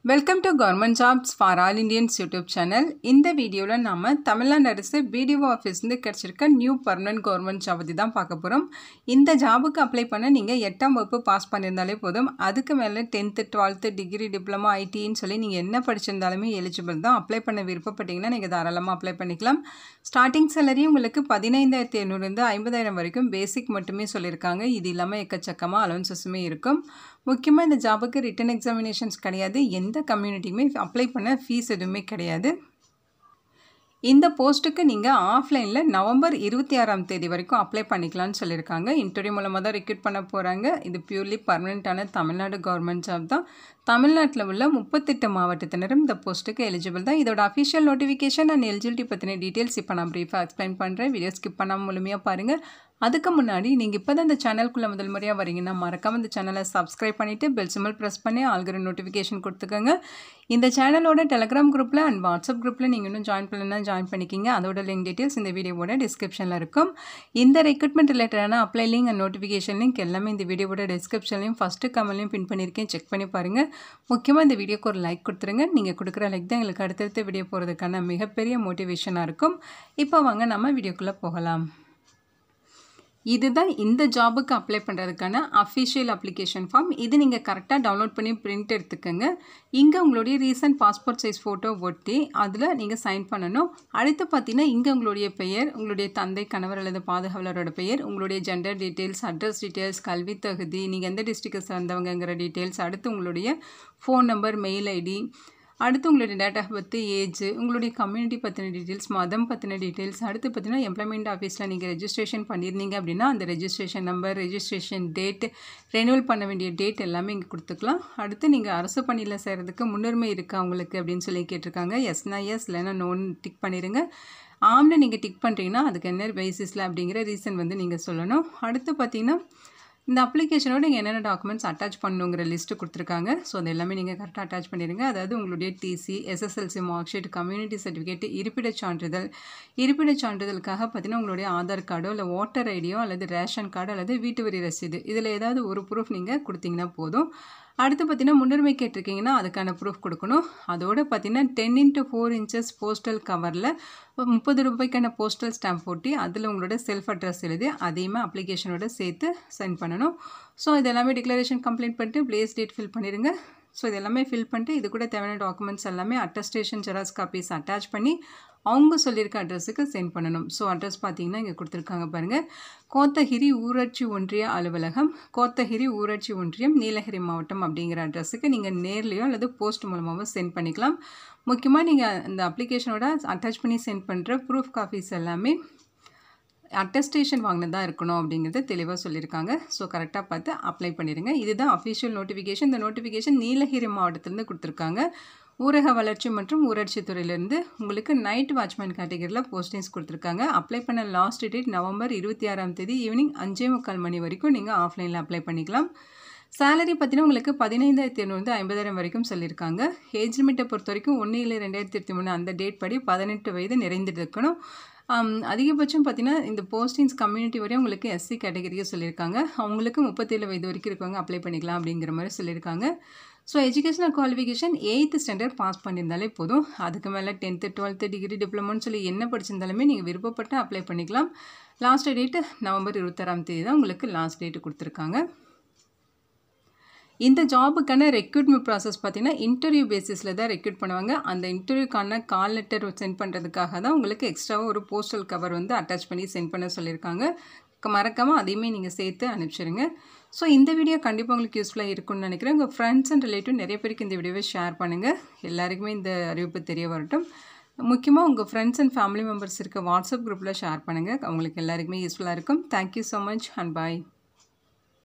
welcome to government jobs for all Indians YouTube channel இந்த வீடியோவில் நம்ம தமிழ்நாடு அரசு பிடிஓ ஆஃபீஸ்லேருந்து கிடச்சிருக்க நியூ பர்மனன்ட் கவர்மெண்ட் ஜாப் பற்றி தான் பார்க்க போகிறோம் இந்த ஜாபுக்கு அப்ளை பண்ண நீங்கள் எட்டாம் வகுப்பு பாஸ் பண்ணியிருந்தாலே போதும் அதுக்கு மேலே டென்த்து டுவெல்த்து டிகிரி டிப்ளமா ஐடின்னு சொல்லி நீங்கள் என்ன படிச்சிருந்தாலுமே எலிஜிபிள் தான் அப்ளை பண்ண விருப்பப்பட்டீங்கன்னா நீங்கள் தாராளமாக அப்ளை பண்ணிக்கலாம் ஸ்டார்டிங் சேலரி உங்களுக்கு பதினைந்தாயிரத்தி எழுநூறுலேருந்து ஐம்பதாயிரம் வரைக்கும் பேசிக் மட்டுமே சொல்லியிருக்காங்க இது இல்லாமல் எக்கச்சக்கமாக அலவன்சஸுமே இருக்கும் முக்கியமாக இந்த ஜாபுக்கு ரிட்டன் எக்ஸாமினேஷன்ஸ் கிடையாது எந்த கம்யூனிட்டியுமே அப்ளை பண்ண ஃபீஸ் எதுவுமே கிடையாது இந்த போஸ்ட்டுக்கு நீங்கள் ஆஃப்லைனில் நவம்பர் இருபத்தி ஆறாம் தேதி வரைக்கும் அப்ளை பண்ணிக்கலாம்னு சொல்லியிருக்காங்க இன்டர்வியூ மூலமாக தான் ரெக்ரூட் பண்ண போகிறாங்க இது பியூர்லி பர்மனெண்ட்டான தமிழ்நாடு கவர்மெண்ட் ஜாப் தான் தமிழ்நாட்டில் உள்ள முப்பத்தெட்டு மாவட்டத்தினரும் இந்த போஸ்ட்டுக்கு எலிஜிபிள் தான் இதோட அஃபிஷியல் நோட்டிஃபிகேஷன் அண்ட் எலிஜிபிலிட்டி பற்றின டீட்டெயில்ஸ் இப்போ நான் ப்ரீஃபாக எக்ஸ்பிளைன் பண்ணுறேன் வீடியோ ஸ்கிப் பண்ணாமல் முழுமையாக பாருங்கள் அதுக்கு முன்னாடி நீங்கள் இப்போ தான் இந்த சேனலுக்குள்ளே முதல் முறையாக வரீங்கன்னா மறக்காம இந்த சேனலை சப்ஸ்கிரைப் பண்ணிவிட்டு பெல் சிம்பிள் ப்ரெஸ் பண்ணி ஆல்கிற நோட்டிஃபிகேஷன் கொடுத்துக்கோங்க இந்த சேனலோட டெலகிராம் குரூப்பில் அண்ட் வாட்ஸ்அப் குரூப்பில் நீங்கள் இன்னும் ஜாயின் பண்ணலாம் ஜாயின் பண்ணிக்கிங்க அதோட லிங்க் டீட்டெயில்ஸ் இந்த வீடியோவோட டிஸ்கிரிப்ஷனில் இருக்கும் இந்த ரெக்ரூட்மெண்ட் ரிலேட்டடான apply link and notification link எல்லாமே இந்த வீடியோவோட டிஸ்கிரிப்ஷன்லையும் ஃபஸ்ட்டு கமெண்ட்லையும் பின் பண்ணியிருக்கேன் செக் பண்ணி பாருங்கள் முக்கியமாக இந்த வீடியோக்கு ஒரு லைக் கொடுத்துருங்க நீங்கள் கொடுக்குற லைக் தான் எங்களுக்கு அடுத்தடுத்த வீடியோ போகிறதுக்கான மிகப்பெரிய மோட்டிவேஷனாக இருக்கும் இப்போ வாங்க நம்ம வீடியோக்குள்ளே போகலாம் இதுதான் இந்த ஜாபுக்கு அப்ளை பண்ணுறதுக்கான அஃபிஷியல் அப்ளிகேஷன் ஃபார்ம் இது நீங்கள் கரெக்டாக டவுன்லோட் பண்ணி பிரிண்ட் எடுத்துக்கோங்க இங்கே உங்களுடைய ரீசன்ட் பாஸ்போர்ட் சைஸ் ஃபோட்டோ ஒட்டி அதில் நீங்கள் சைன் பண்ணணும் அடுத்து பார்த்தீங்கன்னா இங்கே உங்களுடைய பெயர் உங்களுடைய தந்தை கணவர் அல்லது பாதுகாவலரோட பெயர் உங்களுடைய ஜெண்டர் டீட்டெயில்ஸ் அட்ரஸ் டீட்டெயில்ஸ் கல்வி தகுதி நீங்கள் எந்த டிஸ்ட்ரிக்டை சேர்ந்தவங்கங்கிற டீட்டெயில்ஸ் அடுத்து உங்களுடைய ஃபோன் நம்பர் மெயில் ஐடி அடுத்து உங்களுடைய டேட் ஆஃப் பர்த் ஏஜ் உங்களுடைய கம்யூனிட்டி பற்றின டீட்டெயில்ஸ் மதம் பற்றின டீட்டெயில்ஸ் அடுத்து பார்த்தீங்கன்னா எம்ப்ளாய்மெண்ட் ஆஃபீஸில் நீங்கள் ரெஜிஸ்ட்ரேஷன் பண்ணியிருந்தீங்க அப்படின்னா அந்த registration number registration date renewal பண்ண வேண்டிய டேட் எல்லாமே இங்கே கொடுத்துக்கலாம் அடுத்து நீங்கள் அரசு பணியில் செய்கிறதுக்கு முன்னுரிமை இருக்கா உங்களுக்கு அப்படின்னு சொல்லி கேட்டிருக்காங்க எஸ்னா எஸ் இல்லைன்னா நோன் டிக் பண்ணிடுங்க ஆம்னு நீங்கள் டிக் பண்ணுறீங்கன்னா அதுக்கு என்ன பேசிஸில் அப்படிங்கிற ரீசன் வந்து நீங்கள் சொல்லணும் அடுத்து பார்த்தீங்கன்னா இந்த அப்ளிகேஷனோட நீங்கள் என்னென்ன டாக்குமெண்ட்ஸ் அட்டாச் பண்ணணுங்கிற லிஸ்ட்டு கொடுத்துருக்காங்க ஸோ அது எல்லாமே நீங்கள் கரெக்டாக அட்டாச் பண்ணிடுங்க அதாவது உங்களுடைய TC SSLC mark sheet community certificate இருப்பிடச் சான்றிதழ் இருப்பிடச் சான்றிதழுக்காக பார்த்தீங்கன்னா உங்களுடைய ஆதார் கார்டோ இல்லை ஓட்டர் ஐடியோ அல்லது ரேஷன் கார்டு அல்லது வீட்டு வரி ரசீது இதில் ஏதாவது ஒரு ப்ரூஃப் நீங்கள் கொடுத்தீங்கன்னா போதும் அடுத்து பார்த்தீங்கன்னா முன்னுரிமை கேட்டிருக்கீங்கன்னா அதுக்கான ப்ரூஃப் கொடுக்கணும் அதோட பார்த்தீங்கன்னா ten into four inches postal கவரில் முப்பது ரூபாய்க்கான போஸ்டல் ஸ்டாம்ப் போட்டி அதில் உங்களோட செல்ஃப் அட்ரஸ் எழுதி அதையுமே அப்ளிகேஷனோட சேர்த்து சென்ட் பண்ணணும் ஸோ இது எல்லாமே டிக்ளரேஷன் கம்ப்ளீட் பண்ணிட்டு பிளேஸ் டேட் ஃபில் பண்ணிடுங்க ஸோ இது எல்லாமே ஃபில் பண்ணிட்டு இது கூட தேவையான டாக்குமெண்ட்ஸ் எல்லாமே அட்டஸ்டேஷன் ஜெராக்ஸ் காப்பீஸ் அட்டாச் பண்ணி அவங்க சொல்லியிருக்க அட்ரஸுக்கு சென்ட் பண்ணணும் ஸோ அட்ரஸ் பார்த்தீங்கன்னா இங்கே கொடுத்துருக்காங்க பாருங்கள் கோத்தகிரி ஊராட்சி ஒன்றிய அலுவலகம் கோத்தகிரி ஊராட்சி ஒன்றியம் நீலகிரி மாவட்டம் அப்படிங்கிற அட்ரஸுக்கு நீங்கள் நேர்லேயோ அல்லது போஸ்ட் மூலமாகவோ சென்ட் பண்ணிக்கலாம் முக்கியமாக நீங்கள் இந்த அப்ளிகேஷனோட அட்டாச் பண்ணி சென்ட் பண்ணுற ப்ரூஃப் காப்பீஸ் எல்லாமே அட்டஸ்டேஷன் வாங்கினதாக இருக்கணும் அப்படிங்கிறத தெளிவாக சொல்லியிருக்காங்க ஸோ கரெக்டாக பார்த்து அப்ளை பண்ணிடுங்க இதுதான் அஃபிஷியல் நோட்டிஃபிகேஷன் இந்த நோட்டிஃபிகேஷன் நீலகிரி மாவட்டத்திலேருந்து கொடுத்துருக்காங்க ஊரக வளர்ச்சி மற்றும் ஊராட்சி துறையிலேருந்து உங்களுக்கு நைட் வாட்ச்மேன் கேட்டகரியில் போஸ்டிங்ஸ் கொடுத்துருக்காங்க அப்ளை பண்ண லாஸ்ட் டேட் நவம்பர் இருபத்தி ஆறாம் தேதி ஈவினிங் அஞ்சே முக்கால் மணி வரைக்கும் நீங்கள் ஆஃப்லைனில் அப்ளை பண்ணிக்கலாம் சேலரி பார்த்தீங்கன்னா உங்களுக்கு பதினைந்தாயிரத்தி எழுநூறு ஐம்பதாயிரம் வரைக்கும் சொல்லியிருக்காங்க ஏஜ் லிமிட்டை பொறுத்த வரைக்கும் ஒன்று இல்லை ரெண்டாயிரத்தி இருபத்தி மூணு அந்த டேட் படி பதினெட்டு வயது நிறைந்திருக்கணும் அதிகபட்சம் பார்த்தீங்கன்னா இந்த போஸ்டிங்ஸ் கம்யூனிட்டி வரையும் உங்களுக்கு எஸ்சி கேட்டகரியை சொல்லியிருக்காங்க அவங்களுக்கு முப்பத்தேழு வயது வரைக்கும் இருக்கவங்க அப்ளை பண்ணிக்கலாம் அப்படிங்கிற மாதிரி சொல்லியிருக்காங்க so educational qualification eighth standard pass பண்ணியிருந்தாலே போதும் அதுக்கு மேலே டென்த்து டுவெல்த்து டிகிரி டிப்ளமோன்னு சொல்லி என்ன படிச்சிருந்தாலுமே நீங்கள் விருப்பப்பட்டு அப்ளை பண்ணிக்கலாம் லாஸ்ட் டேட்டு நவம்பர் இருபத்தாறாம் தேதி தான் உங்களுக்கு லாஸ்ட் டேட்டு கொடுத்துருக்காங்க இந்த ஜாபுக்கான ரெக்ரூட்மெண்ட் ப்ராசஸ் பார்த்திங்கன்னா இன்டர்வியூ பேசிஸில் தான் ரெக்ரூட் பண்ணுவாங்க அந்த இன்டர்வியூக்கான கால் லெட்டர் சென்ட் பண்ணுறதுக்காக தான் உங்களுக்கு எக்ஸ்ட்ராவாக ஒரு போஸ்டல் கவர் வந்து அட்டாச் பண்ணி சென்ட் பண்ண சொல்லியிருக்காங்க மறக்காமல் அதையுமே நீங்கள் சேர்த்து அனுப்பிச்சிடுங்க ஸோ இந்த வீடியோ கண்டிப்பாக உங்களுக்கு யூஸ்ஃபுல்லாக இருக்கும்னு நினைக்கிறேன் உங்கள் ஃப்ரெண்ட்ஸ் அண்ட் ரிலேட்டிவ் நிறைய பேருக்கு இந்த வீடியோவை ஷேர் பண்ணுங்கள் எல்லாருக்குமே இந்த அறிவிப்பு தெரிய வரட்டும் முக்கியமாக உங்கள் ஃப்ரெண்ட்ஸ் அண்ட் ஃபேமிலி மெம்பர்ஸ் இருக்க வாட்ஸ்அப் குரூப்பில் ஷேர் பண்ணுங்கள் அவங்களுக்கு எல்லாருக்குமே யூஸ்ஃபுல்லாக இருக்கும் thank you so much and bye